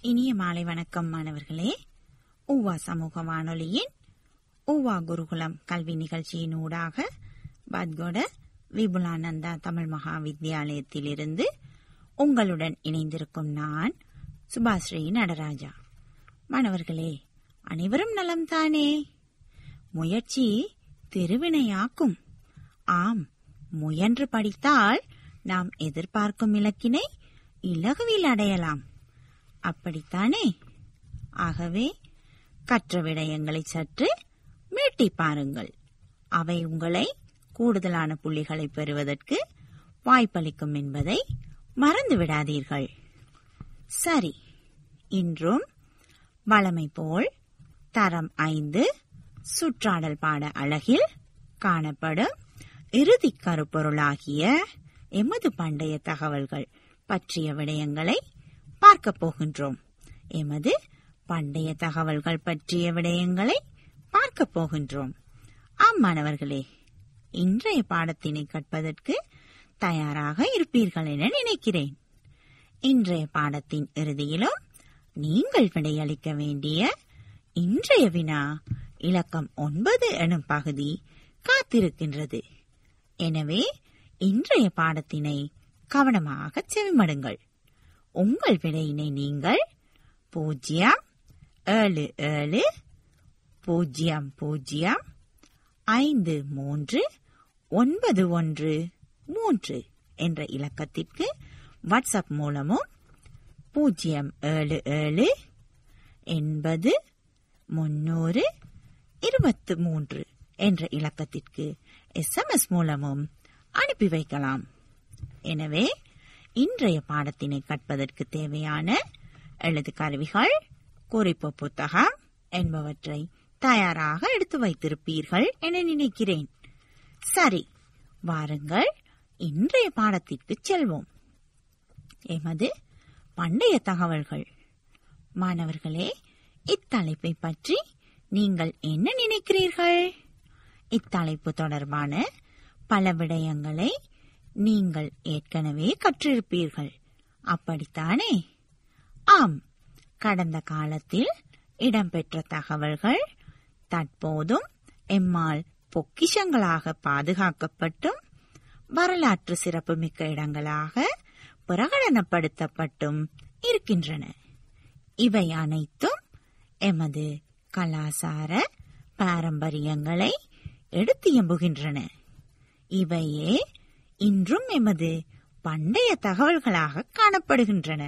இனிய மாலை வணக்கம் மாணவர்களே ஊவா சமூக வானொலியின் ஊவா குருகுலம் கல்வி நிகழ்ச்சியின் ஊடாக பத்கோட விபுலானந்தா தமிழ் மகா வித்யாலயத்திலிருந்து உங்களுடன் இணைந்திருக்கும் நான் சுபாஸ்ரீ நடராஜா மாணவர்களே அனைவரும் நலம் தானே முயற்சி திருவினையாக்கும் ஆம் முயன்று படித்தால் நாம் எதிர்பார்க்கும் இலக்கினை இலகுவில் அடையலாம் அப்படித்தானே ஆகவே கற்ற விடயங்களை சற்று மீட்டி பாருங்கள் அவை உங்களை கூடுதலான புள்ளிகளை பெறுவதற்கு வாய்ப்பளிக்கும் என்பதை மறந்து விடாதீர்கள் சரி இன்றும் வளமை போல் தரம் ஐந்து சுற்றாடல் பாட அழகில் காணப்படும் இறுதிக் கருப்பொருளாகிய எமது பண்டைய தகவல்கள் பற்றிய விடயங்களை பார்க்கப் போகின்றோம் எமது பண்டைய தகவல்கள் பற்றிய விடயங்களை பார்க்கப் போகின்றோம் ஆம் மாணவர்களே இன்றைய பாடத்தினை கற்பதற்கு தயாராக இருப்பீர்கள் என நினைக்கிறேன் இன்றைய பாடத்தின் இறுதியிலும் நீங்கள் விடையளிக்க வேண்டிய இன்றைய வினா இலக்கம் ஒன்பது எனும் பகுதி காத்திருக்கின்றது எனவே இன்றைய பாடத்தினை கவனமாக செவிமடுங்கள் உங்கள் விடையினை நீங்கள் பூஜ்ஜியம் ஏழு ஏழு பூஜ்ஜியம் பூஜ்ஜியம் ஐந்து மூன்று ஒன்பது ஒன்று மூன்று என்ற இலக்கத்திற்கு வாட்ஸ்அப் மூலமும் பூஜ்ஜியம் ஏழு ஏழு எண்பது முன்னூறு இருபத்து மூன்று என்ற இலக்கத்திற்கு எஸ்எம்எஸ் மூலமும் அனுப்பி வைக்கலாம் எனவே இன்றைய பாடத்தினை கற்பதற்கு தேவையான எழுது கருவிகள் குறிப்பு புத்தகம் என்பவற்றை தயாராக எடுத்து வைத்திருப்பீர்கள் என நினைக்கிறேன் சரி வாருங்கள் இன்றைய பாடத்திற்கு செல்வோம் எமது பண்டைய தகவல்கள் மாணவர்களே இத்தலைப்பை பற்றி நீங்கள் என்ன நினைக்கிறீர்கள் இத்தலைப்பு தொடர்பான பல விடயங்களை நீங்கள் ஏற்கனவே கற்றிருப்பீர்கள் அப்படித்தானே ஆம் கடந்த காலத்தில் இடம்பெற்ற தகவல்கள் தற்போதும் எம்மால் பொக்கிஷங்களாக பாதுகாக்கப்பட்டும் வரலாற்று சிறப்புமிக்க இடங்களாக பிரகடனப்படுத்தப்பட்டும் இருக்கின்றன இவை அனைத்தும் எமது கலாசார பாரம்பரியங்களை எடுத்தியம்புகின்றன இவையே இன்றும் எமது பண்டைய தகவல்களாக காணப்படுகின்றன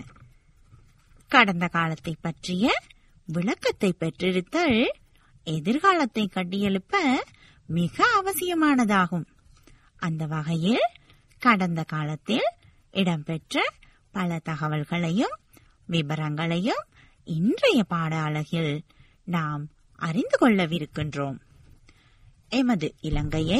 கடந்த காலத்தை பற்றிய விளக்கத்தை பெற்றிருத்தல் எதிர்காலத்தை கட்டியெழுப்ப மிக அவசியமானதாகும் அந்த வகையில் கடந்த காலத்தில் இடம்பெற்ற பல தகவல்களையும் விவரங்களையும் இன்றைய பாட அழகில் நாம் அறிந்து கொள்ளவிருக்கின்றோம் எமது இலங்கையை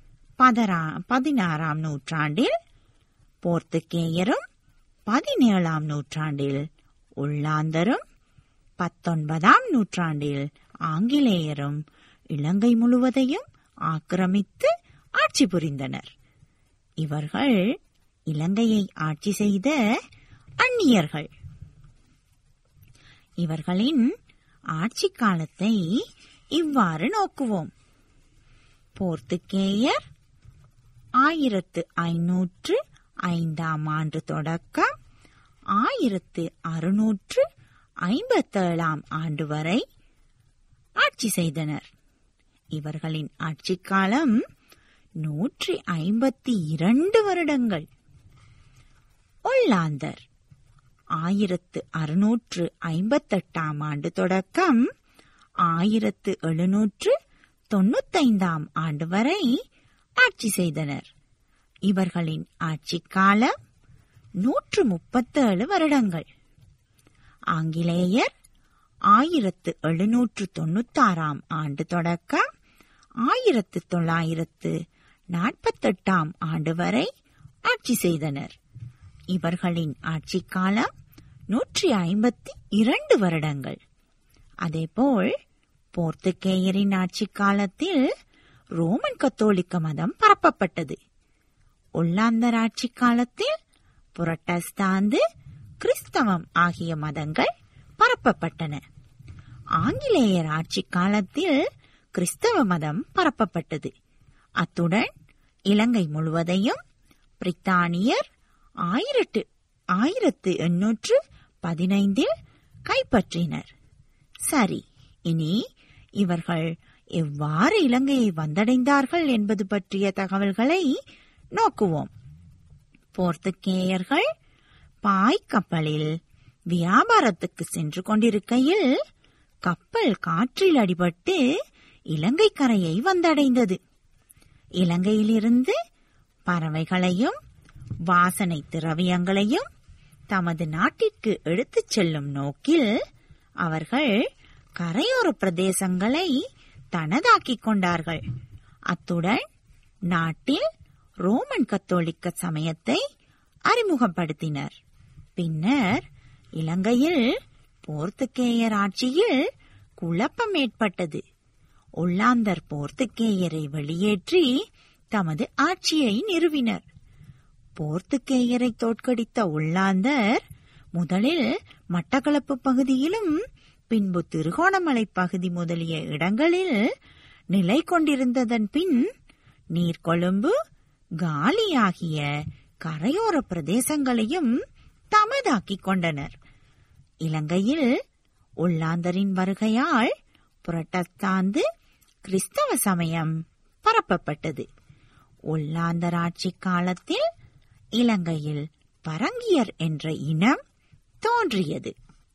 பதினாறாம் நூற்றாண்டில் போர்த்துகேயரும் பதினேழாம் நூற்றாண்டில் உள்ளாந்தரும் பத்தொன்பதாம் நூற்றாண்டில் ஆங்கிலேயரும் இலங்கை முழுவதையும் ஆக்கிரமித்து ஆட்சி புரிந்தனர் இவர்கள் இலங்கையை ஆட்சி செய்த அந்நியர்கள் இவர்களின் ஆட்சி காலத்தை இவ்வாறு நோக்குவோம் போர்த்துகேயர் ஆயிரத்து ஐநூற்று ஐந்தாம் ஆண்டு தொடக்கம் ஆயிரத்து அறுநூற்று ஐம்பத்தேழாம் ஆண்டு வரை ஆட்சி செய்தனர் இவர்களின் ஆட்சி காலம் நூற்றி ஐம்பத்தி இரண்டு வருடங்கள் ஒல்லாந்தர் ஆயிரத்து அறுநூற்று ஐம்பத்தெட்டாம் ஆண்டு தொடக்கம் ஆயிரத்து எழுநூற்று தொண்ணூத்தைந்தாம் ஆண்டு வரை ஆட்சி செய்தனர் இவர்களின் ஆட்சி காலம் நூற்று முப்பத்தேழு வருடங்கள் ஆங்கிலேயர் ஆயிரத்து எழுநூற்று தொண்ணூத்தாறாம் ஆண்டு தொடக்கம் ஆயிரத்து தொள்ளாயிரத்து நாற்பத்தெட்டாம் ஆண்டு வரை ஆட்சி செய்தனர் இவர்களின் ஆட்சி காலம் நூற்றி ஐம்பத்தி இரண்டு வருடங்கள் அதேபோல் போர்த்துகேயரின் ஆட்சி காலத்தில் ரோமன் கத்தோலிக்க மதம் பரப்பப்பட்டது ஒல்லாந்தர் ஆட்சி காலத்தில் புரட்டஸ்தாந்து கிறிஸ்தவம் ஆகிய மதங்கள் பரப்பப்பட்டன ஆங்கிலேயர் ஆட்சி காலத்தில் கிறிஸ்தவ மதம் பரப்பப்பட்டது அத்துடன் இலங்கை முழுவதையும் பிரித்தானியர் ஆயிரத்து ஆயிரத்து எண்ணூற்று பதினைந்தில் கைப்பற்றினர் சரி இனி இவர்கள் எவ்வாறு இலங்கையை வந்தடைந்தார்கள் என்பது பற்றிய தகவல்களை நோக்குவோம் போர்த்துகேயர்கள் பாய் கப்பலில் வியாபாரத்துக்கு சென்று கொண்டிருக்கையில் கப்பல் காற்றில் அடிபட்டு இலங்கை கரையை வந்தடைந்தது இலங்கையிலிருந்து பறவைகளையும் வாசனை திரவியங்களையும் தமது நாட்டிற்கு எடுத்துச் செல்லும் நோக்கில் அவர்கள் கரையோர பிரதேசங்களை தனதாக்கிக் கொண்டார்கள் அத்துடன் நாட்டில் ரோமன் கத்தோலிக்க சமயத்தை அறிமுகப்படுத்தினர் பின்னர் இலங்கையில் போர்த்துகேயர் ஆட்சியில் குழப்பம் ஏற்பட்டது ஒல்லாந்தர் போர்த்துகேயரை வெளியேற்றி தமது ஆட்சியை நிறுவினர் போர்த்துகேயரை தோற்கடித்த ஒல்லாந்தர் முதலில் மட்டக்களப்பு பகுதியிலும் பின்பு திருகோணமலை பகுதி முதலிய இடங்களில் நிலை கொண்டிருந்ததன் பின் நீர்கொழும்பு காலி ஆகிய கரையோர பிரதேசங்களையும் தமதாக்கிக் கொண்டனர் இலங்கையில் ஒல்லாந்தரின் வருகையால் புரட்டஸ்தாந்து கிறிஸ்தவ சமயம் பரப்பப்பட்டது ஒல்லாந்தர் ஆட்சி காலத்தில் இலங்கையில் பரங்கியர் என்ற இனம் தோன்றியது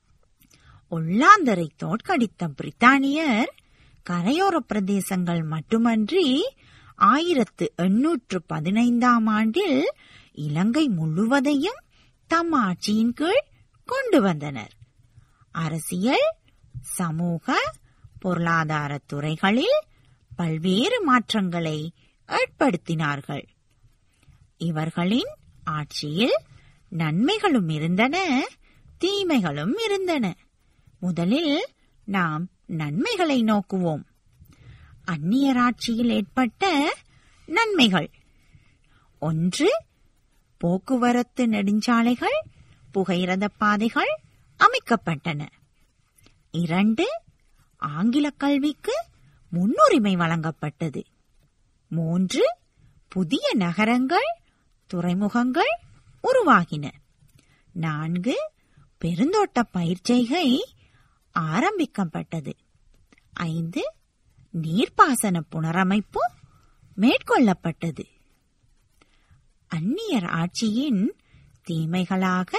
ஒல்லாந்தரை தோற்கடித்த பிரித்தானியர் கரையோர பிரதேசங்கள் மட்டுமன்றி ஆயிரத்து எண்ணூற்று பதினைந்தாம் ஆண்டில் இலங்கை முழுவதையும் தம் ஆட்சியின் கீழ் கொண்டு வந்தனர் அரசியல் சமூக பொருளாதார துறைகளில் பல்வேறு மாற்றங்களை ஏற்படுத்தினார்கள் இவர்களின் ஆட்சியில் நன்மைகளும் இருந்தன தீமைகளும் இருந்தன முதலில் நாம் நன்மைகளை நோக்குவோம் அந்நியர் ஆட்சியில் ஏற்பட்ட நன்மைகள் ஒன்று போக்குவரத்து நெடுஞ்சாலைகள் புகையிரத பாதைகள் அமைக்கப்பட்டன இரண்டு ஆங்கில கல்விக்கு முன்னுரிமை வழங்கப்பட்டது மூன்று புதிய நகரங்கள் துறைமுகங்கள் உருவாகின நான்கு பெருந்தோட்ட பயிர்ச்செய்கை ஆரம்பிக்கப்பட்டது ஐந்து நீர்ப்பாசன புனரமைப்பு மேற்கொள்ளப்பட்டது அந்நியர் ஆட்சியின் தீமைகளாக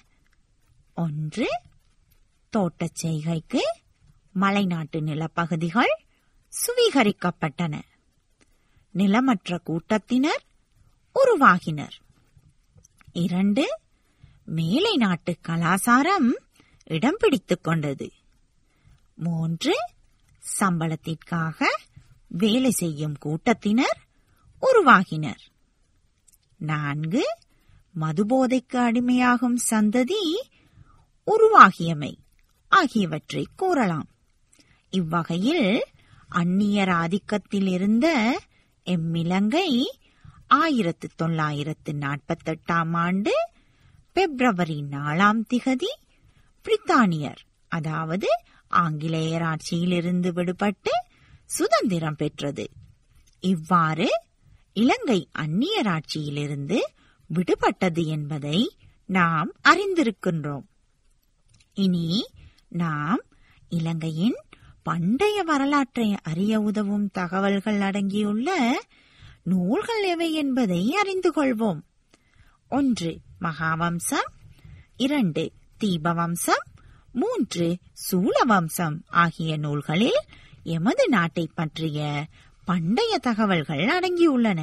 ஒன்று தோட்டச் செய்கைக்கு மலைநாட்டு நிலப்பகுதிகள் சுவீகரிக்கப்பட்டன நிலமற்ற கூட்டத்தினர் உருவாகினர் இரண்டு மேலை நாட்டு கலாசாரம் இடம் பிடித்துக் கொண்டது மூன்று சம்பளத்திற்காக வேலை செய்யும் கூட்டத்தினர் உருவாகினர் நான்கு மதுபோதைக்கு அடிமையாகும் சந்ததி உருவாகியமை ஆகியவற்றை கூறலாம் இவ்வகையில் அந்நியர் ஆதிக்கத்தில் இருந்த எம்மிலங்கை ஆயிரத்து தொள்ளாயிரத்து நாற்பத்தெட்டாம் ஆண்டு பிப்ரவரி நாலாம் திகதி பிரித்தானியர் அதாவது ஆங்கிலேயர் ஆட்சியிலிருந்து விடுபட்டு சுதந்திரம் பெற்றது இவ்வாறு இலங்கை அந்நியர் ஆட்சியிலிருந்து விடுபட்டது என்பதை நாம் அறிந்திருக்கின்றோம் இனி நாம் இலங்கையின் பண்டைய வரலாற்றை அறிய உதவும் தகவல்கள் அடங்கியுள்ள நூல்கள் எவை என்பதை அறிந்து கொள்வோம் ஒன்று மகாவம்சம் இரண்டு தீபவம்சம் மூன்று சூலவம்சம் ஆகிய நூல்களில் எமது நாட்டை பற்றிய பண்டைய தகவல்கள் அடங்கியுள்ளன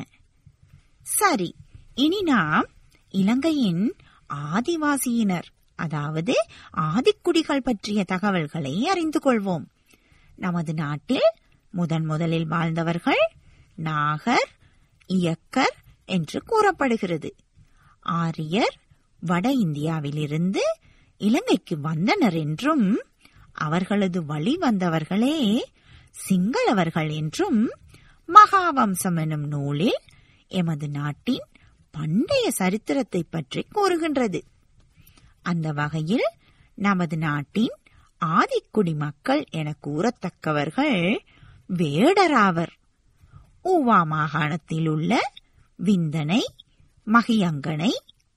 சரி இனி நாம் இலங்கையின் ஆதிவாசியினர் அதாவது ஆதிக்குடிகள் பற்றிய தகவல்களை அறிந்து கொள்வோம் நமது நாட்டில் முதன் முதலில் வாழ்ந்தவர்கள் நாகர் இயக்கர் என்று கூறப்படுகிறது ஆரியர் வட இந்தியாவிலிருந்து இலங்கைக்கு வந்தனர் என்றும் அவர்களது வழி வந்தவர்களே சிங்களவர்கள் என்றும் மகாவம்சம் எனும் நூலில் எமது நாட்டின் பண்டைய சரித்திரத்தை பற்றி கூறுகின்றது அந்த வகையில் நமது நாட்டின் ஆதிக்குடி மக்கள் என கூறத்தக்கவர்கள் வேடராவர் ஊவா மாகாணத்தில் உள்ள விந்தனை மகியங்கனை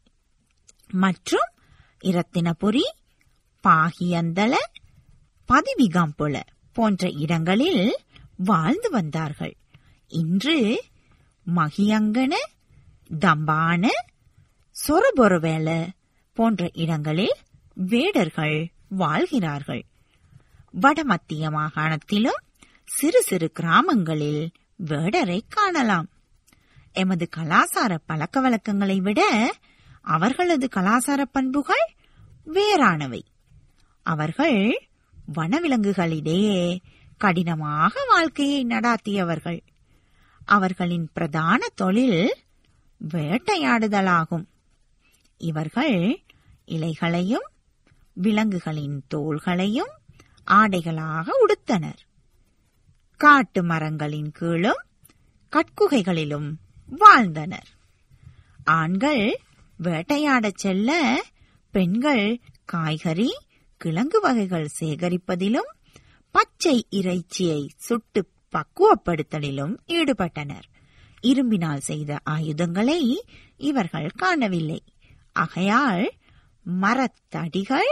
மற்றும் இரத்தினபுரி பாகியந்தல பதிவிகாம்புல போன்ற இடங்களில் வாழ்ந்து வந்தார்கள் இன்று மகியங்கன தம்பான சொரபொரவேல போன்ற இடங்களில் வேடர்கள் வாழ்கிறார்கள் வடமத்திய மாகாணத்திலும் சிறு சிறு கிராமங்களில் வேடரை காணலாம் எமது கலாசார பழக்க வழக்கங்களை விட அவர்களது கலாசார பண்புகள் வேறானவை அவர்கள் வனவிலங்குகளிடையே கடினமாக வாழ்க்கையை நடாத்தியவர்கள் அவர்களின் பிரதான தொழில் வேட்டையாடுதலாகும் இவர்கள் இலைகளையும் விலங்குகளின் தோள்களையும் ஆடைகளாக உடுத்தனர் காட்டு மரங்களின் கீழும் கட்குகைகளிலும் வாழ்ந்தனர் ஆண்கள் வேட்டையாடச் செல்ல பெண்கள் காய்கறி கிழங்கு வகைகள் சேகரிப்பதிலும் பச்சை இறைச்சியை சுட்டு பக்குவப்படுத்தலிலும் ஈடுபட்டனர் இரும்பினால் செய்த ஆயுதங்களை இவர்கள் காணவில்லை ஆகையால் மரத்தடிகள்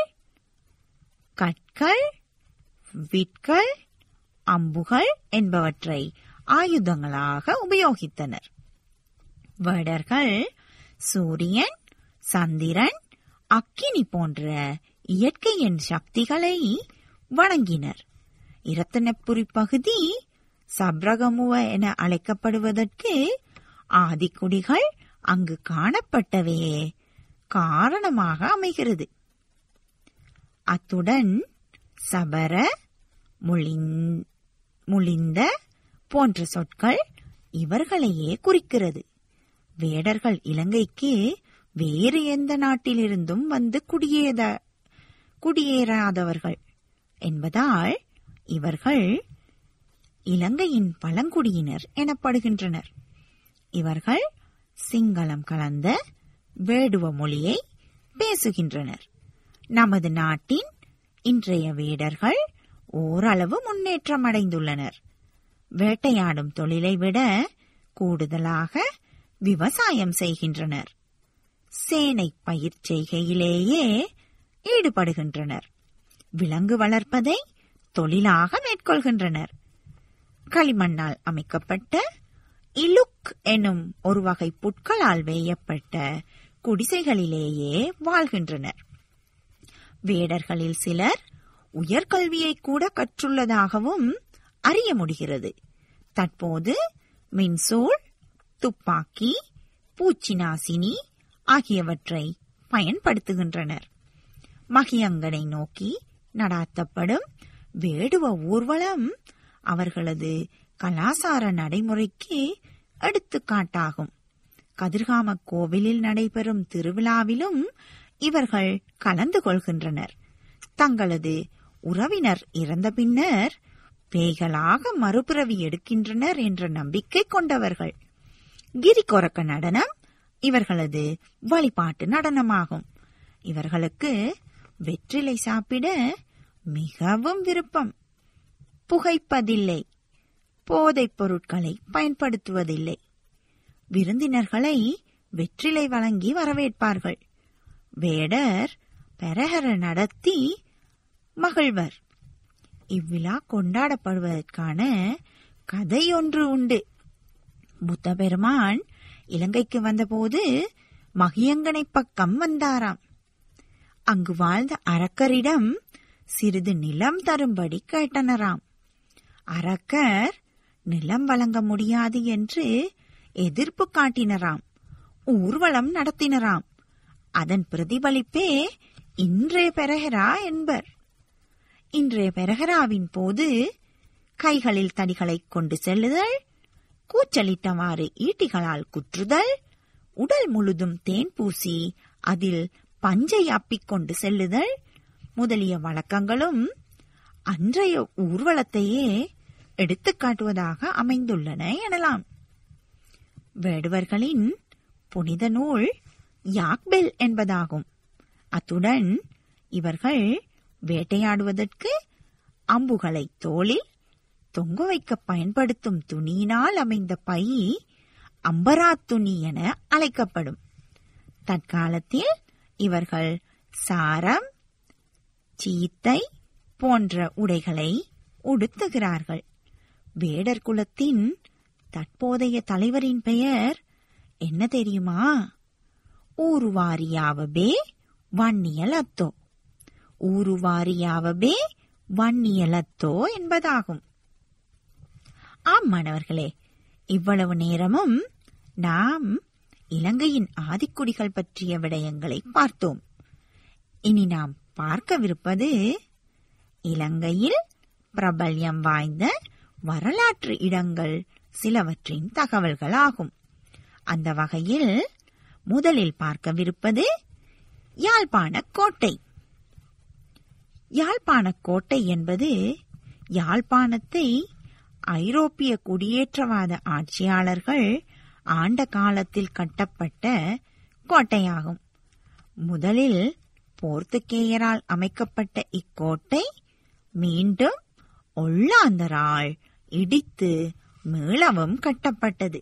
கற்கள் விட்கள் அம்புகள் என்பவற்றை ஆயுதங்களாக உபயோகித்தனர் வேடர்கள் சூரியன் சந்திரன் அக்கினி போன்ற இயற்கையின் சக்திகளை வணங்கினர் இரத்தனப்புரி பகுதி சப்ரகமுவ என அழைக்கப்படுவதற்கு ஆதிக்குடிகள் அங்கு காணப்பட்டவையே காரணமாக அமைகிறது அத்துடன் சபர முளிந்- முளிந்த போன்ற சொற்கள் இவர்களையே குறிக்கிறது வேடர்கள் இலங்கைக்கு வேறு எந்த நாட்டிலிருந்தும் வந்து குடியேத குடியேறாதவர்கள் என்பதால் இவர்கள் இலங்கையின் பழங்குடியினர் எனப்படுகின்றனர் இவர்கள் சிங்களம் கலந்த வேடுவ மொழியை பேசுகின்றனர் நமது நாட்டின் இன்றைய வேடர்கள் ஓரளவு முன்னேற்றம் அடைந்துள்ளனர் வேட்டையாடும் தொழிலை விட கூடுதலாக விவசாயம் செய்கின்றனர் சேனை பயிர் செய்கையிலேயே ஈடுபடுகின்றனர் விலங்கு வளர்ப்பதை தொழிலாக மேற்கொள்கின்றனர் களிமண்ணால் அமைக்கப்பட்ட இலுக் எனும் ஒரு வகை புட்களால் வேயப்பட்ட குடிசைகளிலேயே வாழ்கின்றனர் வேடர்களில் சிலர் உயர்கல்வியை கூட கற்றுள்ளதாகவும் அறிய முடிகிறது தற்போது மின்சூள் துப்பாக்கி பூச்சி நாசினி ஆகியவற்றை பயன்படுத்துகின்றனர் மகியங்கனை நோக்கி நடாத்தப்படும் வேடுவ ஊர்வலம் அவர்களது கலாசார நடைமுறைக்கு எடுத்துக்காட்டாகும் கதிர்காம கோவிலில் நடைபெறும் திருவிழாவிலும் இவர்கள் கலந்து கொள்கின்றனர் தங்களது உறவினர் இறந்த பின்னர் பேய்களாக மறுபிறவி எடுக்கின்றனர் என்ற நம்பிக்கை கொண்டவர்கள் கிரிகொரக்க நடனம் இவர்களது வழிபாட்டு நடனமாகும் இவர்களுக்கு வெற்றிலை சாப்பிட மிகவும் விருப்பம் புகைப்பதில்லை போதைப் பொருட்களை பயன்படுத்துவதில்லை விருந்தினர்களை வெற்றிலை வழங்கி வரவேற்பார்கள் வேடர் பெரஹர நடத்தி மகிழ்வர் இவ்விழா கொண்டாடப்படுவதற்கான கதை ஒன்று உண்டு புத்த பெருமான் இலங்கைக்கு வந்தபோது மகியங்கனை பக்கம் வந்தாராம் அங்கு வாழ்ந்த அரக்கரிடம் சிறிது நிலம் தரும்படி கேட்டனராம் அரக்கர் நிலம் வழங்க முடியாது என்று எதிர்ப்பு காட்டினராம் ஊர்வலம் நடத்தினராம் அதன் பிரதிபலிப்பே இன்றைய பெரஹரா என்பர் இன்றைய பெரஹராவின் போது கைகளில் தடிகளை கொண்டு செல்லுதல் கூச்சலிட்டவாறு ஈட்டிகளால் குற்றுதல் உடல் முழுதும் தேன் பூசி அதில் பஞ்சை அப்பிக் கொண்டு செல்லுதல் முதலிய வழக்கங்களும் அன்றைய ஊர்வலத்தையே எடுத்துக்காட்டுவதாக அமைந்துள்ளன எனலாம் வேடுவர்களின் புனித நூல் யாக்பெல் என்பதாகும் அத்துடன் இவர்கள் வேட்டையாடுவதற்கு அம்புகளை தோளில் தொங்க வைக்க பயன்படுத்தும் துணியினால் அமைந்த பை அம்பரா துணி என அழைக்கப்படும் தற்காலத்தில் இவர்கள் சாரம் சீத்தை போன்ற உடைகளை உடுத்துகிறார்கள் வேடர் குலத்தின் தற்போதைய தலைவரின் பெயர் என்ன தெரியுமா ஊருவாரியாவபே வன்னியலத்தோ ஊருவாரியாவபே வன்னியலத்தோ என்பதாகும் ஆம் மாணவர்களே இவ்வளவு நேரமும் நாம் இலங்கையின் ஆதிக்குடிகள் பற்றிய விடயங்களை பார்த்தோம் இனி நாம் பார்க்கவிருப்பது இலங்கையில் பிரபல்யம் வாய்ந்த வரலாற்று இடங்கள் சிலவற்றின் தகவல்கள் ஆகும் அந்த வகையில் முதலில் பார்க்கவிருப்பது யாழ்ப்பாண கோட்டை யாழ்ப்பாண கோட்டை என்பது யாழ்ப்பாணத்தை ஐரோப்பிய குடியேற்றவாத ஆட்சியாளர்கள் ஆண்ட காலத்தில் கட்டப்பட்ட கோட்டையாகும் முதலில் போர்த்துகேயரால் அமைக்கப்பட்ட இக்கோட்டை மீண்டும் ஒல்லாந்தரால் இடித்து மீளவும் கட்டப்பட்டது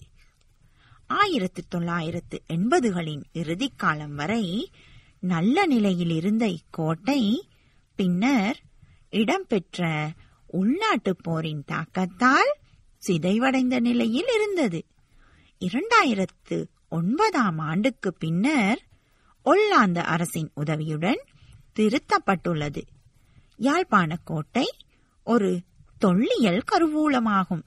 ஆயிரத்தி தொள்ளாயிரத்து எண்பதுகளின் இறுதிக் காலம் வரை நல்ல நிலையில் இருந்த இக்கோட்டை பின்னர் இடம்பெற்ற உள்நாட்டுப் போரின் தாக்கத்தால் சிதைவடைந்த நிலையில் இருந்தது இரண்டாயிரத்து ஒன்பதாம் ஆண்டுக்கு பின்னர் ஒல்லாந்த அரசின் உதவியுடன் திருத்தப்பட்டுள்ளது யாழ்ப்பாண கோட்டை ஒரு தொல்லியல் கருவூலமாகும்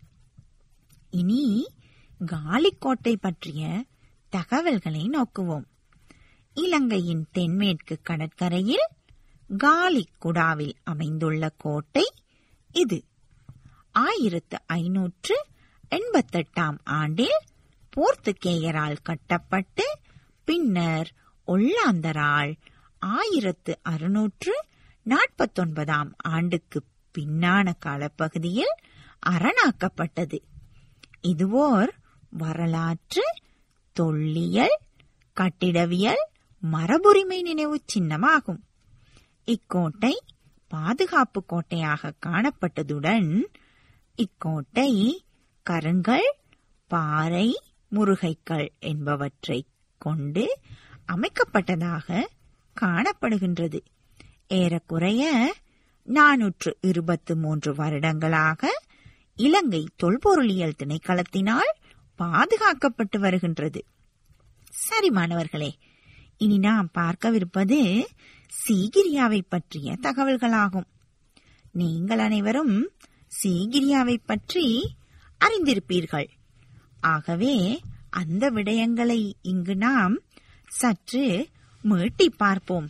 இனி காலிக்கோட்டை பற்றிய தகவல்களை நோக்குவோம் இலங்கையின் தென்மேற்கு கடற்கரையில் காலிக்குடாவில் அமைந்துள்ள கோட்டை இது ஆயிரத்து ஐநூற்று எண்பத்தெட்டாம் ஆண்டில் போர்த்துகேயரால் கட்டப்பட்டு பின்னர் ஒல்லாந்தரால் ஆயிரத்து அறுநூற்று நாற்பத்தொன்பதாம் ஆண்டுக்கு பின்னான காலப்பகுதியில் அரணாக்கப்பட்டது இதுவோர் வரலாற்று தொல்லியல் கட்டிடவியல் மரபுரிமை நினைவு சின்னமாகும் இக்கோட்டை பாதுகாப்பு கோட்டையாக காணப்பட்டதுடன் இக்கோட்டை கருங்கல் பாறை முருகைக்கல் என்பவற்றை கொண்டு அமைக்கப்பட்டதாக காணப்படுகின்றது ஏறக்குறைய நானூற்று இருபத்து மூன்று வருடங்களாக இலங்கை தொல்பொருளியல் திணைக்களத்தினால் பாதுகாக்கப்பட்டு வருகின்றது சரி மாணவர்களே இனி நாம் பார்க்கவிருப்பது சீகிரியாவை பற்றிய தகவல்களாகும் நீங்கள் அனைவரும் சீகிரியாவை பற்றி அறிந்திருப்பீர்கள் ஆகவே அந்த விடயங்களை இங்கு நாம் சற்று மீட்டி பார்ப்போம்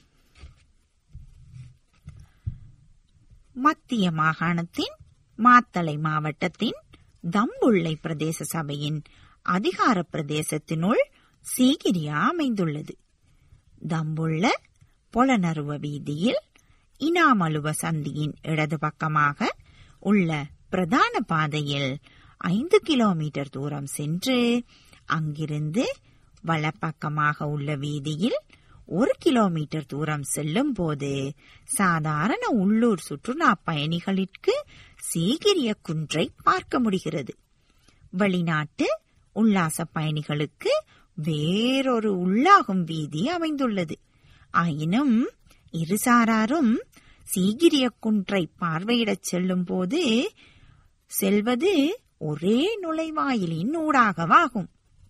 மத்திய மாகாணத்தின் மாத்தளை மாவட்டத்தின் தம்புள்ளை பிரதேச சபையின் அதிகார பிரதேசத்தினுள் சீகிரியா அமைந்துள்ளது தம்புள்ள பொலனருவ வீதியில் இனாமலுவ சந்தியின் இடது பக்கமாக உள்ள பிரதான பாதையில் ஐந்து கிலோமீட்டர் தூரம் சென்று அங்கிருந்து வலப்பக்கமாக உள்ள வீதியில் ஒரு கிலோமீட்டர் தூரம் செல்லும் போது சாதாரண உள்ளூர் சுற்றுலா பயணிகளிற்கு சீகிரிய குன்றை பார்க்க முடிகிறது வெளிநாட்டு உல்லாச பயணிகளுக்கு வேறொரு உள்ளாகும் வீதி அமைந்துள்ளது ஆயினும் இருசாராரும் சீகிரிய குன்றை பார்வையிடச் செல்லும் போது செல்வது ஒரே நுழைவாயிலின் ஊடாகவாகும்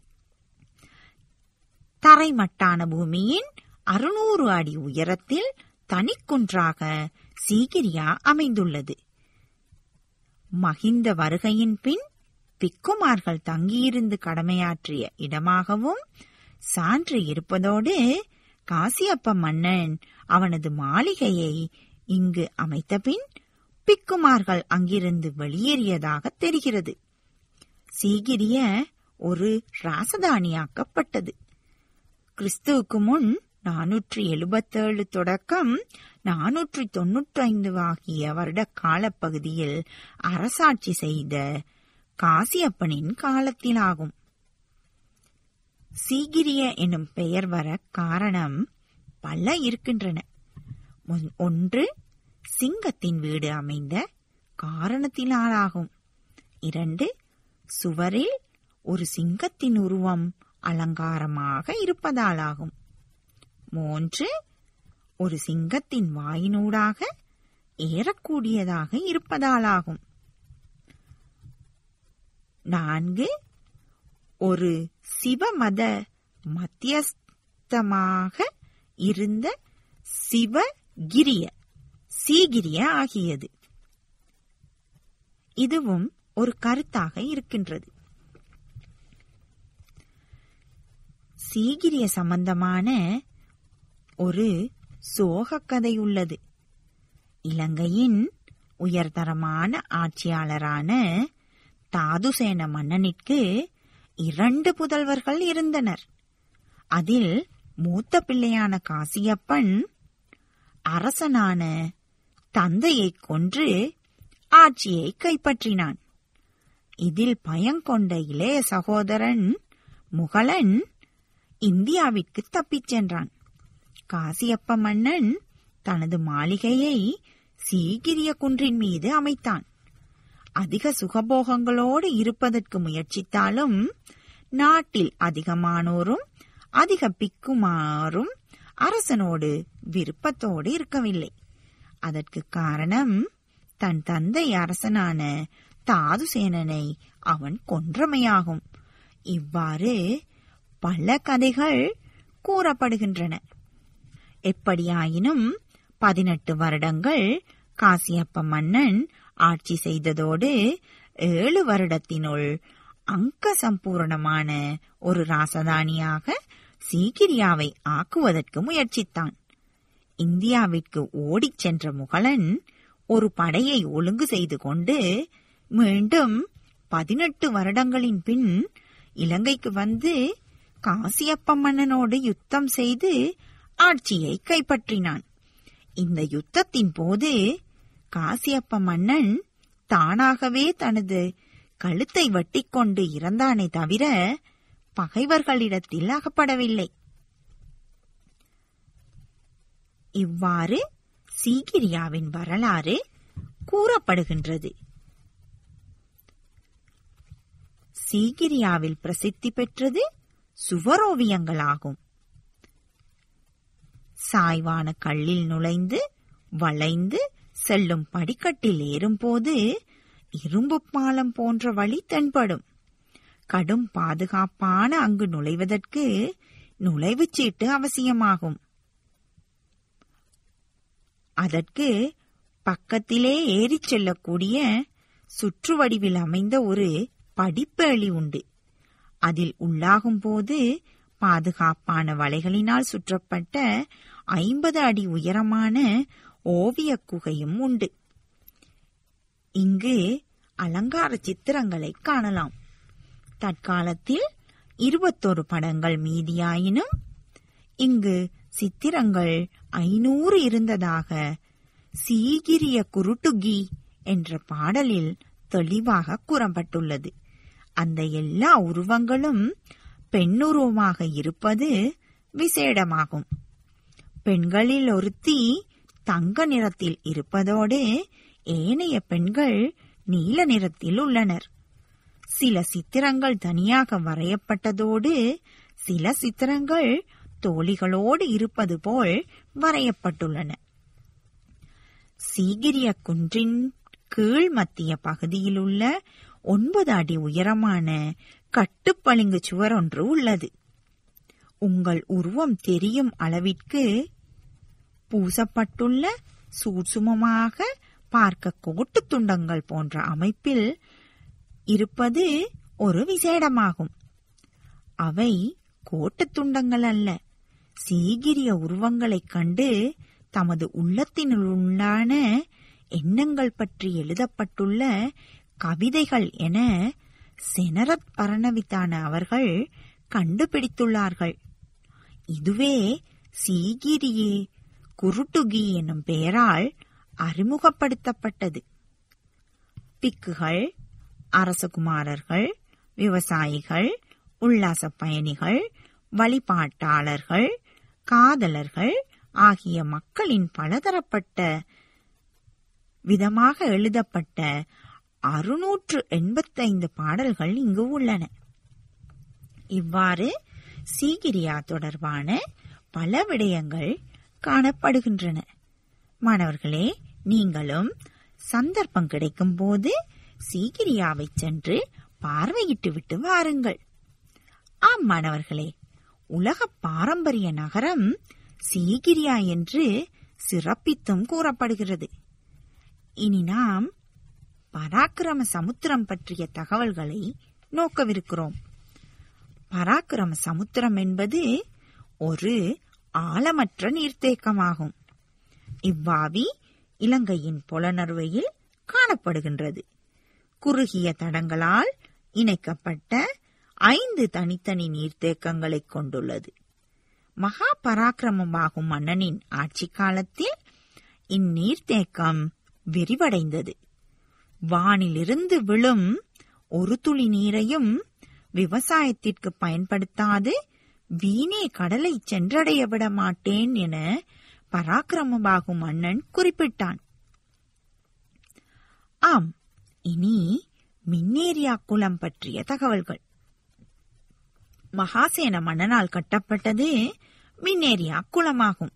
தரைமட்டான பூமியின் அறுநூறு அடி உயரத்தில் தனிக்குன்றாக சீகிரியா அமைந்துள்ளது மகிந்த வருகையின் பின் பிக்குமார்கள் தங்கியிருந்து கடமையாற்றிய இடமாகவும் சான்று இருப்பதோடு காசியப்ப மன்னன் அவனது மாளிகையை இங்கு அமைத்த பின் பிக்குமார்கள் அங்கிருந்து வெளியேறியதாக தெரிகிறது சீகிரிய ஒரு ராசதானியாக்கப்பட்டது கிறிஸ்துவுக்கு முன் நானூற்றி எழுபத்தேழு தொடக்கம் நானூற்றி தொன்னூற்றி ஐந்து ஆகிய வருட காலப்பகுதியில் அரசாட்சி செய்த காசியப்பனின் காலத்திலாகும் சீகிரிய எனும் பெயர் வர காரணம் பல இருக்கின்றன ஒன்று சிங்கத்தின் வீடு அமைந்த காரணத்தினாலாகும் இரண்டு சுவரில் ஒரு சிங்கத்தின் உருவம் அலங்காரமாக இருப்பதாலாகும் மூன்று ஒரு சிங்கத்தின் வாயினூடாக ஏறக்கூடியதாக இருப்பதாலாகும் நான்கு ஒரு சிவமத மத்தியஸ்தமாக இருந்த சிவகிரிய சீகிரிய ஆகியது இதுவும் ஒரு கருத்தாக இருக்கின்றது சீகிரிய சம்பந்தமான ஒரு சோக கதை உள்ளது இலங்கையின் உயர்தரமான ஆட்சியாளரான தாதுசேன மன்னனிற்கு இரண்டு புதல்வர்கள் இருந்தனர் அதில் மூத்த பிள்ளையான காசியப்பன் அரசனான தந்தையை கொன்று ஆட்சியை கைப்பற்றினான் இதில் பயங்கொண்ட இளைய சகோதரன் முகலன் இந்தியாவிற்கு தப்பிச் சென்றான் காசியப்ப மன்னன் தனது மாளிகையை சீகிரிய குன்றின் மீது அமைத்தான் அதிக சுகபோகங்களோடு இருப்பதற்கு முயற்சித்தாலும் நாட்டில் அதிகமானோரும் அதிக பிக்குமாறும் அரசனோடு விருப்பத்தோடு இருக்கவில்லை அதற்கு காரணம் தன் தந்தை அரசனான தாதுசேனனை அவன் கொன்றமையாகும் இவ்வாறு பல கதைகள் கூறப்படுகின்றன எப்படியாயினும் பதினெட்டு வருடங்கள் காசியப்ப மன்னன் ஆட்சி செய்ததோடு ஏழு வருடத்தினுள் அங்க சம்பூரணமான ஒரு ராசதானியாக சீகிரியாவை ஆக்குவதற்கு முயற்சித்தான் இந்தியாவிற்கு ஓடிச் சென்ற முகலன் ஒரு படையை ஒழுங்கு செய்து கொண்டு மீண்டும் பதினெட்டு வருடங்களின் பின் இலங்கைக்கு வந்து காசியப்ப மன்னனோடு யுத்தம் செய்து ஆட்சியை கைப்பற்றினான் இந்த யுத்தத்தின் போது காசியப்ப மன்னன் தானாகவே தனது கழுத்தை வெட்டிக்கொண்டு இறந்தானே தவிர பகைவர்களிடத்தில் அகப்படவில்லை இவ்வாறு சீகிரியாவின் வரலாறு கூறப்படுகின்றது சீகிரியாவில் பிரசித்தி பெற்றது சுவரோவியங்களாகும் சாய்வான கல்லில் நுழைந்து வளைந்து செல்லும் படிக்கட்டில் ஏறும்போது இரும்பு பாலம் போன்ற வழி தென்படும் கடும் பாதுகாப்பான அங்கு நுழைவதற்கு நுழைவுச் சீட்டு அவசியமாகும் அதற்கு பக்கத்திலே ஏறிச் செல்லக்கூடிய சுற்று வடிவில் அமைந்த ஒரு படிப்பேளி உண்டு அதில் உள்ளாகும் போது பாதுகாப்பான வலைகளினால் சுற்றப்பட்ட ஐம்பது அடி உயரமான ஓவிய குகையும் உண்டு இங்கு அலங்கார சித்திரங்களை காணலாம் தற்காலத்தில் இருபத்தொரு படங்கள் மீதியாயினும் இங்கு சித்திரங்கள் ஐநூறு இருந்ததாக சீகிரிய குருட்டுகி என்ற பாடலில் தெளிவாக கூறப்பட்டுள்ளது அந்த எல்லா உருவங்களும் பெண்ணுருவமாக இருப்பது விசேடமாகும் பெண்களில் ஒருத்தி தங்க நிறத்தில் இருப்பதோடு ஏனைய பெண்கள் நீல நிறத்தில் உள்ளனர் சில சித்திரங்கள் தனியாக வரையப்பட்டதோடு சில சித்திரங்கள் தோழிகளோடு இருப்பது போல் வரையப்பட்டுள்ளன சீகிரிய குன்றின் கீழ் மத்திய பகுதியில் உள்ள ஒன்பது அடி உயரமான கட்டுப்பளிங்கு சுவர் ஒன்று உள்ளது உங்கள் உருவம் தெரியும் அளவிற்கு பூசப்பட்டுள்ள சூட்சுமமாக பார்க்க கோட்டு துண்டங்கள் போன்ற அமைப்பில் இருப்பது ஒரு விசேடமாகும் அவை கோட்டு துண்டங்கள் அல்ல சீகிரிய உருவங்களைக் கண்டு தமது உள்ளத்தினுள்ளான எண்ணங்கள் பற்றி எழுதப்பட்டுள்ள கவிதைகள் என செனரத் பரணவித்தான அவர்கள் கண்டுபிடித்துள்ளார்கள் இதுவே சீகிரியே குருட்டுகி என்னும் பெயரால் அறிமுகப்படுத்தப்பட்டது பிக்குகள் அரசகுமாரர்கள் விவசாயிகள் உல்லாச பயணிகள் வழிபாட்டாளர்கள் காதலர்கள் ஆகிய மக்களின் பலதரப்பட்ட விதமாக எழுதப்பட்ட அறுநூற்று எண்பத்தைந்து பாடல்கள் இங்கு உள்ளன இவ்வாறு சீகிரியா தொடர்பான பல விடயங்கள் காணப்படுகின்றன மாணவர்களே நீங்களும் சந்தர்ப்பம் கிடைக்கும் போது சீகிரியாவை சென்று பார்வையிட்டு விட்டு வாருங்கள் ஆம் மாணவர்களே உலக பாரம்பரிய நகரம் சீகிரியா என்று சிறப்பித்தும் கூறப்படுகிறது இனி நாம் பராக்கிரம சமுத்திரம் பற்றிய தகவல்களை நோக்கவிருக்கிறோம் பராக்கிரம சமுத்திரம் என்பது ஒரு ஆழமற்ற நீர்த்தேக்கமாகும் இவ்வாவி இலங்கையின் புலனறுவையில் காணப்படுகின்றது குறுகிய தடங்களால் இணைக்கப்பட்ட ஐந்து தனித்தனி நீர்த்தேக்கங்களைக் கொண்டுள்ளது மகா பராக்கிரமமாகும் மன்னனின் ஆட்சி காலத்தில் இந்நீர்த்தேக்கம் விரிவடைந்தது வானிலிருந்து விழும் ஒரு துளி நீரையும் விவசாயத்திற்கு பயன்படுத்தாது வீணே கடலை சென்றடைய விட மாட்டேன் என பராக்கிரமபாகு மன்னன் குறிப்பிட்டான் ஆம் இனி மின்னேரியா குளம் பற்றிய தகவல்கள் மகாசேன மன்னனால் கட்டப்பட்டது மின்னேரியா குளமாகும்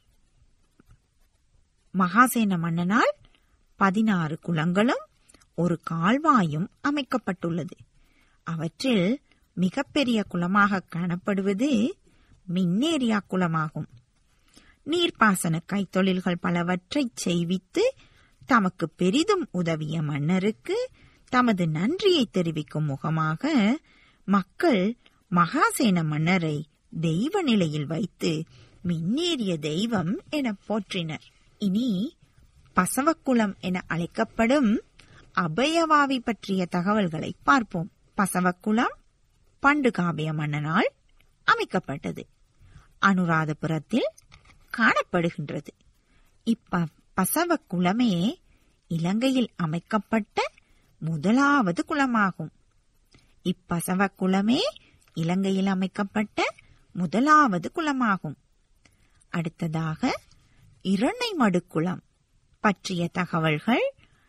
மகாசேன மன்னனால் பதினாறு குளங்களும் ஒரு கால்வாயும் அமைக்கப்பட்டுள்ளது அவற்றில் மிகப்பெரிய குளமாக காணப்படுவது மின்னேரியா குளமாகும் நீர்ப்பாசன கைத்தொழில்கள் பலவற்றை செய்வித்து தமக்கு பெரிதும் உதவிய மன்னருக்கு தமது நன்றியை தெரிவிக்கும் முகமாக மக்கள் மகாசேன மன்னரை தெய்வ நிலையில் வைத்து மின்னேறிய தெய்வம் என போற்றினர் இனி பசவக்குளம் என அழைக்கப்படும் அபயவாவி பற்றிய தகவல்களை பார்ப்போம் பசவக்குளம் பண்டு காவிய மன்னனால் அமைக்கப்பட்டது அனுராதபுரத்தில் காணப்படுகின்றது இப்ப பசவ குளமே இலங்கையில் அமைக்கப்பட்ட முதலாவது குளமாகும் இப்பசவ குளமே இலங்கையில் அமைக்கப்பட்ட முதலாவது குளமாகும் அடுத்ததாக இரணைமடு குளம் பற்றிய தகவல்கள்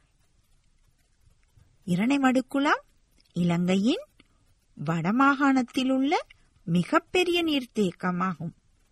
இரணைமடு குளம் இலங்கையின் வடமாகாணத்தில் உள்ள மிகப்பெரிய நீர்த்தேக்கமாகும்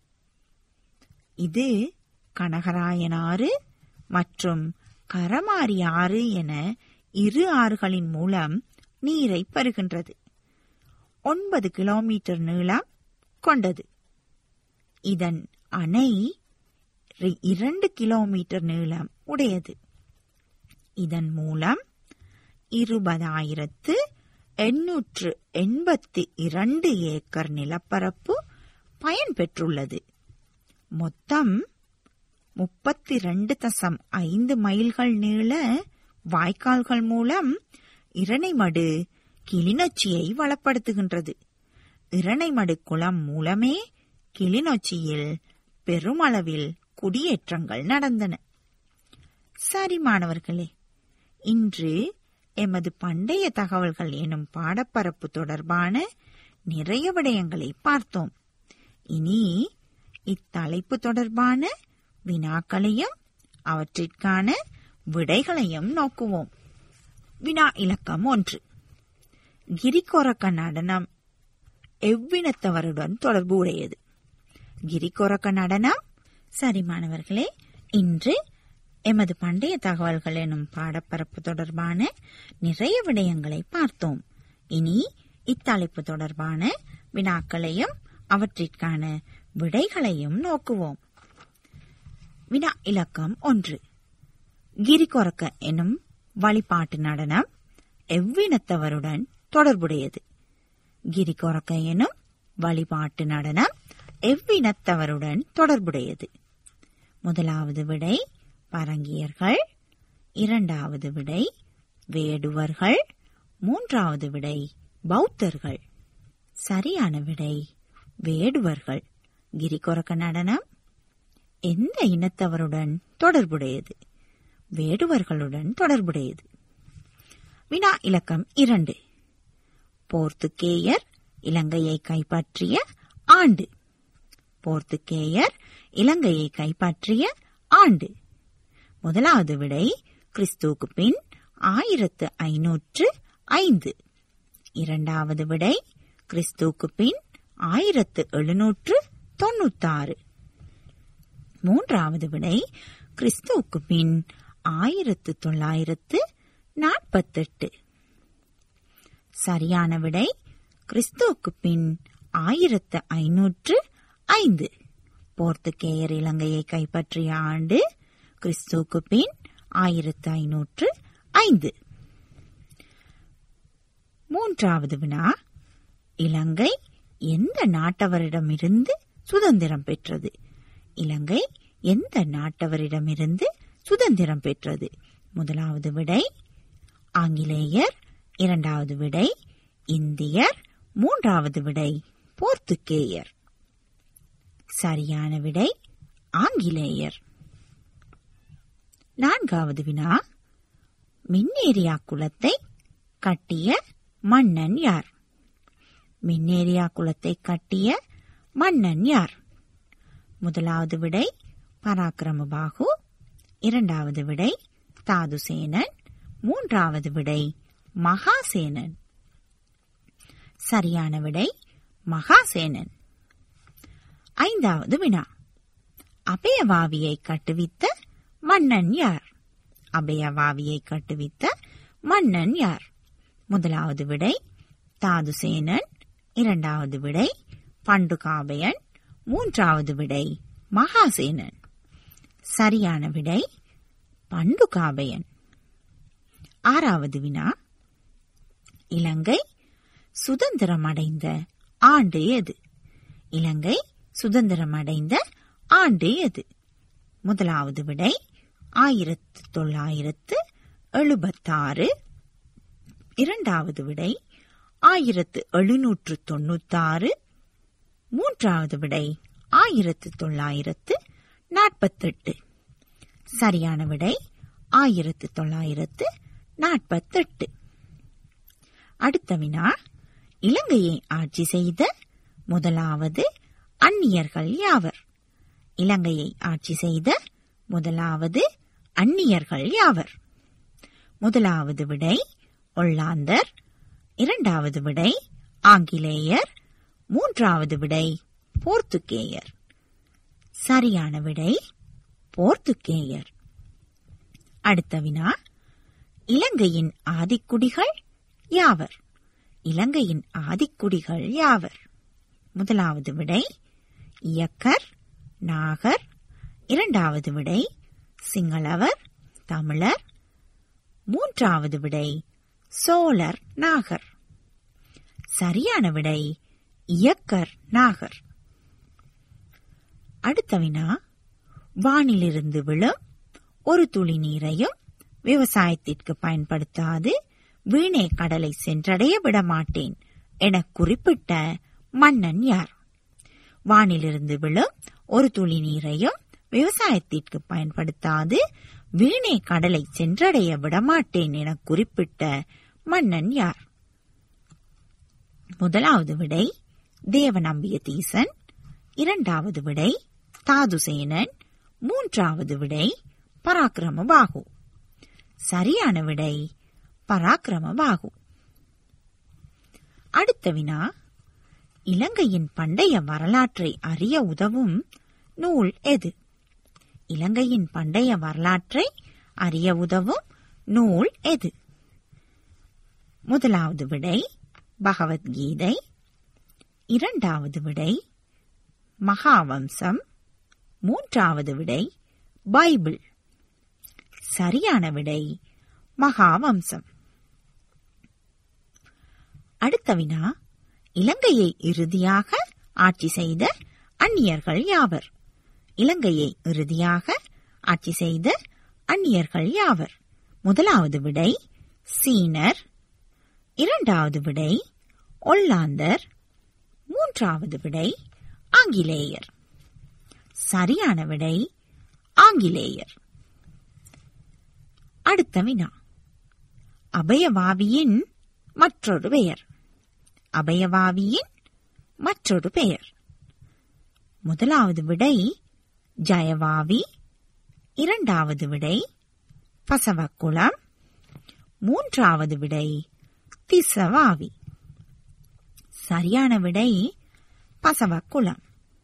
இது கனகராயனாறு மற்றும் கரமாரி ஆறு என இரு ஆறுகளின் மூலம் நீரை பெறுகின்றது ஒன்பது கிலோமீட்டர் நீளம் கொண்டது இதன் அணை ரி- இரண்டு கிலோமீட்டர் நீளம் உடையது இதன் மூலம் இருபதாயிரத்து எண்ணூற்று எண்பத்தி இரண்டு ஏக்கர் நிலப்பரப்பு பயன்பெற்றுள்ளது மொத்தம் முப்பத்தி ரெண்டு தசம் ஐந்து மைல்கள் நீள வாய்க்கால்கள் மூலம் இரணைமடு கிளிநொச்சியை வளப்படுத்துகின்றது இரணைமடு குளம் மூலமே கிளிநொச்சியில் பெருமளவில் குடியேற்றங்கள் நடந்தன சரி மாணவர்களே இன்று எமது பண்டைய தகவல்கள் எனும் பாடப்பரப்பு தொடர்பான நிறைய விடயங்களை பார்த்தோம் இனி இத்தலைப்பு தொடர்பான வினாக்களையும் அவற்றிற்கான விடைகளையும் நோக்குவோம் வினா இலக்கம் ஒன்று கிரிகொரக்க நடனம் எவ்வினத்தவருடன் தொடர்பு உடையது கிரிகொரக்க நடனம் சரி மாணவர்களே இன்று எமது பண்டைய தகவல்கள் எனும் பாடப்பரப்பு தொடர்பான நிறைய விடயங்களை பார்த்தோம் இனி இத்தலைப்பு தொடர்பான வினாக்களையும் அவற்றிற்கான விடைகளையும் நோக்குவோம் வினா இலக்கம் ஒன்று கிரிகொரக்க எனும் வழிபாட்டு நடனம் எவ்வினத்தவருடன் தொடர்புடையது கிரிகொரக்க எனும் வழிபாட்டு நடனம் எவ்வினத்தவருடன் தொடர்புடையது முதலாவது விடை பரங்கியர்கள் இரண்டாவது விடை வேடுவர்கள் மூன்றாவது விடை பௌத்தர்கள் சரியான விடை வேடுவர்கள் கிரிகொரக்க நடனம் எந்த இனத்தவருடன் தொடர்புடையது வேடுவர்களுடன் தொடர்புடையது வினா இலக்கம் இரண்டு போர்த்துகேயர் இலங்கையை கைப்பற்றிய ஆண்டு போர்த்துகேயர் இலங்கையை கைப்பற்றிய ஆண்டு முதலாவது விடை கிறிஸ்துவுக்கு பின் ஆயிரத்து ஐநூற்று ஐந்து இரண்டாவது விடை கிறிஸ்துவுக்கு பின் ஆயிரத்து எழுநூற்று தொண்ணூத்தாறு மூன்றாவது விடை கிறிஸ்துவுக்கு பின் ஆயிரத்து தொள்ளாயிரத்து நாற்பத்தெட்டு சரியான விடை கிறிஸ்துவுக்கு பின் ஆயிரத்து ஐநூற்று ஐந்து போர்த்துகேயர் இலங்கையை கைப்பற்றிய ஆண்டு கிறிஸ்துவுக்கு பின் ஆயிரத்து ஐநூற்று ஐந்து மூன்றாவது வினா இலங்கை எந்த நாட்டவரிடமிருந்து சுதந்திரம் பெற்றது இலங்கை எந்த நாட்டவரிடமிருந்து சுதந்திரம் பெற்றது முதலாவது விடை ஆங்கிலேயர் இரண்டாவது விடை இந்தியர் மூன்றாவது விடை போர்த்துகேயர் சரியான விடை ஆங்கிலேயர் நான்காவது வினா மின்னேரியா குலத்தை கட்டிய மன்னன் யார் மின்னேரியா குலத்தை கட்டிய மன்னன் யார் முதலாவது விடை பராக்கிரமபாகு இரண்டாவது விடை தாதுசேனன் மூன்றாவது விடை மகாசேனன் சரியான விடை மகாசேனன் ஐந்தாவது வினா அபயவாவியை கட்டுவித்த மன்னன் யார் அபயவாவியை கட்டுவித்த மன்னன் யார் முதலாவது விடை தாதுசேனன் இரண்டாவது விடை பண்டுகாபயன் மூன்றாவது விடை மகாசேனன் சரியான விடை பண்டுகாபயன் ஆறாவது வினா இலங்கை சுதந்திரம் அடைந்த ஆண்டு எது இலங்கை சுதந்திரம் அடைந்த ஆண்டு எது முதலாவது விடை ஆயிரத்து தொள்ளாயிரத்து எழுபத்தாறு இரண்டாவது விடை ஆயிரத்து எழுநூற்று தொண்ணூத்தாறு மூன்றாவது விடை ஆயிரத்து தொள்ளாயிரத்து நாற்பத்தெட்டு சரியான விடை ஆயிரத்து தொள்ளாயிரத்து நாற்பத்தெட்டு அடுத்த வினா இலங்கையை ஆட்சி செய்த முதலாவது அந்நியர்கள் யாவர் இலங்கையை ஆட்சி செய்த முதலாவது அந்நியர்கள் யாவர் முதலாவது விடை ஒல்லாந்தர் இரண்டாவது விடை ஆங்கிலேயர் மூன்றாவது விடை போர்த்துகேயர் சரியான விடை போர்த்துகேயர் அடுத்த வினா இலங்கையின் ஆதிக்குடிகள் யாவர் இலங்கையின் ஆதிக்குடிகள் யாவர் முதலாவது விடை இயக்கர் நாகர் இரண்டாவது விடை சிங்களவர் தமிழர் மூன்றாவது விடை சோழர் நாகர் சரியான விடை இயக்கர் நாகர் அடுத்த வினா வானிலிருந்து விழும் ஒரு துளி நீரையும் விவசாயத்திற்கு பயன்படுத்தாது வீணே கடலை சென்றடைய விடமாட்டேன் என குறிப்பிட்ட மன்னன் யார் வானிலிருந்து விழும் ஒரு துளி நீரையும் விவசாயத்திற்கு பயன்படுத்தாது வீணே கடலை சென்றடைய விடமாட்டேன் என குறிப்பிட்ட மன்னன் யார் முதலாவது விடை தேவநம்பிய தீசன் இரண்டாவது விடை தாதுசேனன் மூன்றாவது விடை பராக்கிரமபாகு சரியான விடை பராக்கிரமபாகு அடுத்த வினா இலங்கையின் பண்டைய வரலாற்றை அறிய உதவும் நூல் எது இலங்கையின் பண்டைய வரலாற்றை அறிய உதவும் நூல் எது முதலாவது விடை பகவத்கீதை இரண்டாவது விடை மகாவம்சம் மூன்றாவது விடை பைபிள் சரியான விடை மகாவம்சம் அடுத்த வினா இலங்கையை இறுதியாக ஆட்சி செய்த அந்நியர்கள் யாவர் இலங்கையை இறுதியாக ஆட்சி செய்த அந்நியர்கள் யாவர் முதலாவது விடை சீனர் இரண்டாவது விடை ஒல்லாந்தர் மூன்றாவது விடை ஆங்கிலேயர் சரியான விடை ஆங்கிலேயர் அடுத்த வினா அபயவாவியின் மற்றொரு பெயர் அபயவாவியின் மற்றொரு பெயர் முதலாவது விடை ஜயவாவி இரண்டாவது விடை பசவக்குளம் மூன்றாவது விடை திசவாவி சரியான விடை பசவக்குளம்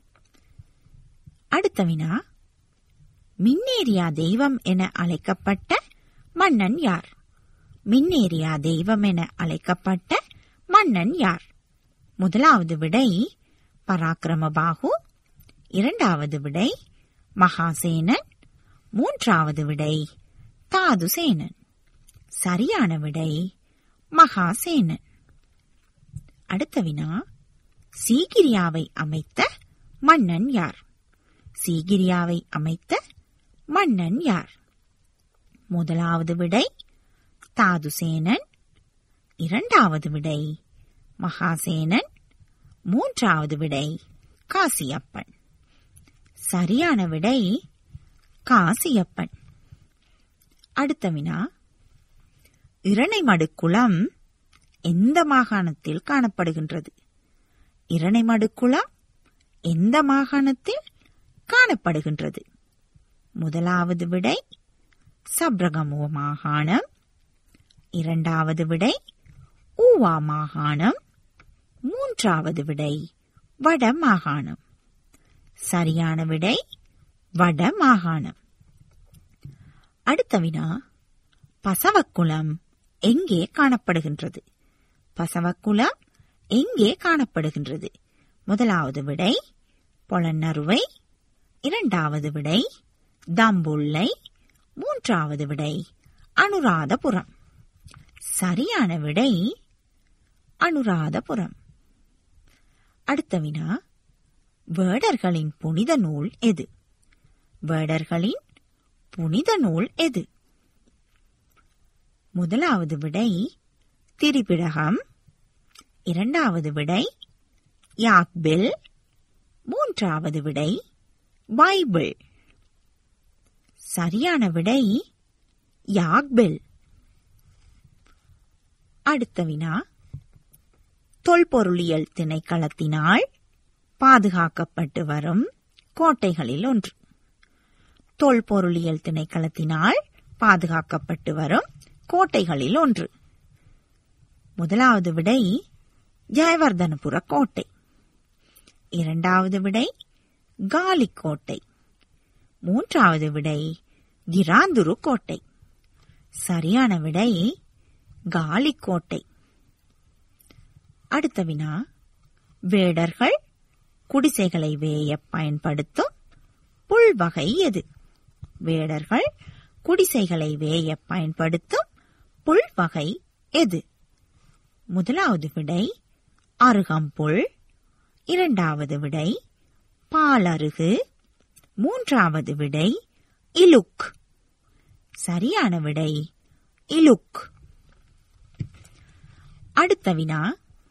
அடுத்த வினா மின்னேரியா தெய்வம் என அழைக்கப்பட்ட மன்னன் யார் மின்னேரியா தெய்வம் என அழைக்கப்பட்ட மன்னன் யார் முதலாவது விடை பராக்கிரமபாகு இரண்டாவது விடை மகாசேனன் மூன்றாவது விடை தாதுசேனன் சரியான விடை மகாசேனன் அடுத்த வினா சீகிரியாவை அமைத்த மன்னன் யார் சீகிரியாவை அமைத்த மன்னன் யார் முதலாவது விடை தாதுசேனன் இரண்டாவது விடை மகாசேனன் மூன்றாவது விடை காசியப்பன் சரியான விடை காசியப்பன் அடுத்த வினா இரணைமடுக்குளம் எந்த மாகாணத்தில் காணப்படுகின்றது இரணைமடுக்குளம் எந்த மாகாணத்தில் காணப்படுகின்றது முதலாவது விடை சப்ரகமுவ மாகாணம் இரண்டாவது விடை ஊவா மாகாணம் மூன்றாவது விடை வட மாகாணம் சரியான விடை வட மாகாணம் அடுத்த வினா பசவக்குளம் எங்கே காணப்படுகின்றது பசவக்குளம் எங்கே காணப்படுகின்றது முதலாவது விடை பொலன்னறுவை இரண்டாவது விடை தம்புள்ளை மூன்றாவது விடை அனுராதபுரம் சரியான விடை அனுராதபுரம் அடுத்த வினா வேடர்களின் புனித நூல் எது வேடர்களின் புனித நூல் எது முதலாவது விடை திரிபிடகம் இரண்டாவது விடை யாக்பில் மூன்றாவது விடை பைபிள் சரியான விடை யாக்பில் அடுத்த வினா தொல்பொருளியல் திணைக்களத்தினால் பாதுகாக்கப்பட்டு வரும் கோட்டைகளில் ஒன்று தொல்பொருளியல் திணைக்களத்தினால் பாதுகாக்கப்பட்டு வரும் கோட்டைகளில் ஒன்று முதலாவது விடை ஜெயவர்தனபுர கோட்டை இரண்டாவது விடை காலிக் கோட்டை மூன்றாவது விடை கிராந்துரு கோட்டை சரியான விடை காலிக் கோட்டை அடுத்த வினா வேடர்கள் குடிசைகளை வேய பயன்படுத்தும் புல் வகை எது வேடர்கள் குடிசைகளை வேய பயன்படுத்தும் புல் வகை எது முதலாவது விடை அருகம்புல் இரண்டாவது விடை பாலருகு மூன்றாவது விடை இலுக் சரியான விடை இலுக் அடுத்த வினா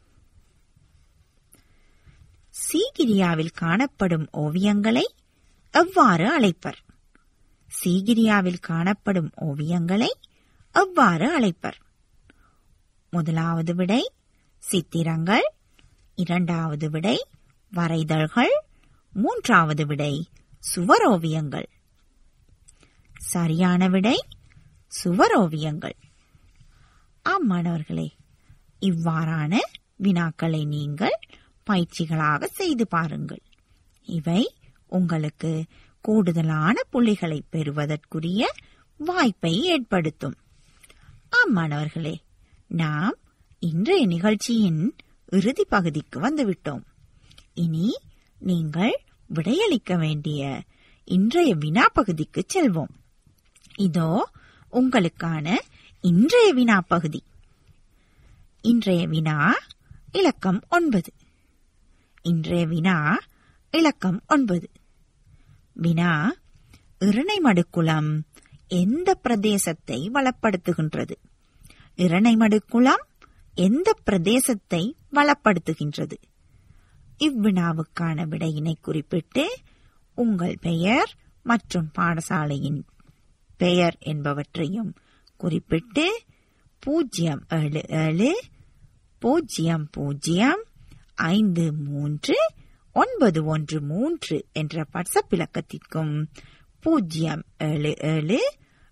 சீகிரியாவில் காணப்படும் ஓவியங்களை எவ்வாறு அழைப்பர் சீகிரியாவில் காணப்படும் ஓவியங்களை எவ்வாறு அழைப்பர் முதலாவது விடை சித்திரங்கள் இரண்டாவது விடை வரைதல்கள் மூன்றாவது விடை சுவரோவியங்கள் சரியான விடை சுவரோவியங்கள் ஆம் மாணவர்களே இவ்வாறான வினாக்களை நீங்கள் பயிற்சிகளாக செய்து பாருங்கள் இவை உங்களுக்கு கூடுதலான புள்ளிகளை பெறுவதற்குரிய வாய்ப்பை ஏற்படுத்தும் ஆம் மாணவர்களே நாம் இன்றைய நிகழ்ச்சியின் இறுதி பகுதிக்கு வந்துவிட்டோம் இனி நீங்கள் விடையளிக்க வேண்டிய இன்றைய வினா பகுதிக்கு செல்வோம் இதோ உங்களுக்கான இன்றைய வினா பகுதி இன்றைய வினா இலக்கம் ஒன்பது இன்றைய வினா இலக்கம் ஒன்பது வினா இரணைமடுக்குளம் எந்த பிரதேசத்தை வளப்படுத்துகின்றது இரணைமடுக்குளம் எந்த பிரதேசத்தை வளப்படுத்துகின்றது இவ்வினாவுக்கான விடையினை குறிப்பிட்டு உங்கள் பெயர் மற்றும் பாடசாலையின் பெயர் என்பவற்றையும் குறிப்பிட்டு பூஜ்ஜியம் ஏழு ஏழு பூஜ்ஜியம் பூஜ்ஜியம் ஐந்து மூன்று ஒன்பது ஒன்று மூன்று என்ற வாட்ஸ்அப் இலக்கத்திற்கும் பூஜ்ஜியம் ஏழு ஏழு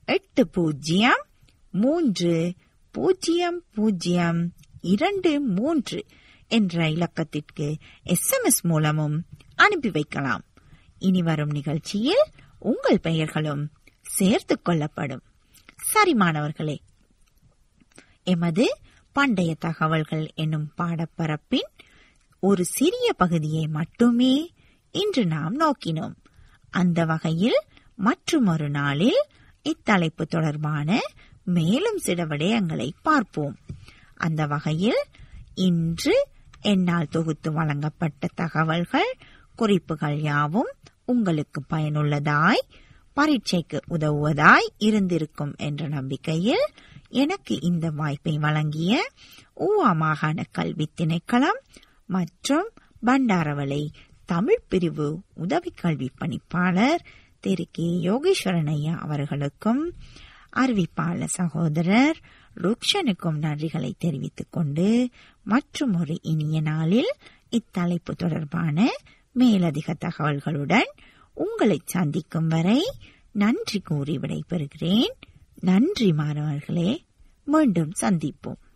எட்டு பூஜ்ஜியம் மூன்று பூஜ்ஜியம் பூஜ்ஜியம் இரண்டு மூன்று என்ற இலக்கத்திற்கு எஸ்எம்எஸ் மூலமும் அனுப்பி வைக்கலாம் இனி வரும் நிகழ்ச்சியில் உங்கள் பெயர்களும் சேர்த்துக் கொள்ளப்படும் சரி மாணவர்களே எமது பண்டைய தகவல்கள் என்னும் பாடப்பரப்பின் ஒரு சிறிய பகுதியை மட்டுமே இன்று நாம் நோக்கினோம் அந்த வகையில் மற்றுமொரு நாளில் இத்தலைப்பு தொடர்பான மேலும் சில விடயங்களை பார்ப்போம் அந்த வகையில் இன்று என்னால் தொகுத்து வழங்கப்பட்ட தகவல்கள் குறிப்புகள் யாவும் உங்களுக்கு பயனுள்ளதாய் பரீட்சைக்கு உதவுவதாய் இருந்திருக்கும் என்ற நம்பிக்கையில் எனக்கு இந்த வாய்ப்பை வழங்கிய ஊவா மாகாண கல்வி திணைக்களம் மற்றும் பண்டாரவளை தமிழ் பிரிவு உதவி கல்வி பணிப்பாளர் திரு கே யோகேஸ்வரன் ஐயா அவர்களுக்கும் அறிவிப்பாளர் சகோதரர் ருக்ஷனுக்கும் நன்றிகளை தெரிவித்துக் கொண்டு மற்றும் ஒரு இனிய நாளில் இத்தலைப்பு தொடர்பான மேலதிக தகவல்களுடன் உங்களை சந்திக்கும் வரை நன்றி கூறி விடைபெறுகிறேன் நன்றி மாணவர்களே மீண்டும் சந்திப்போம்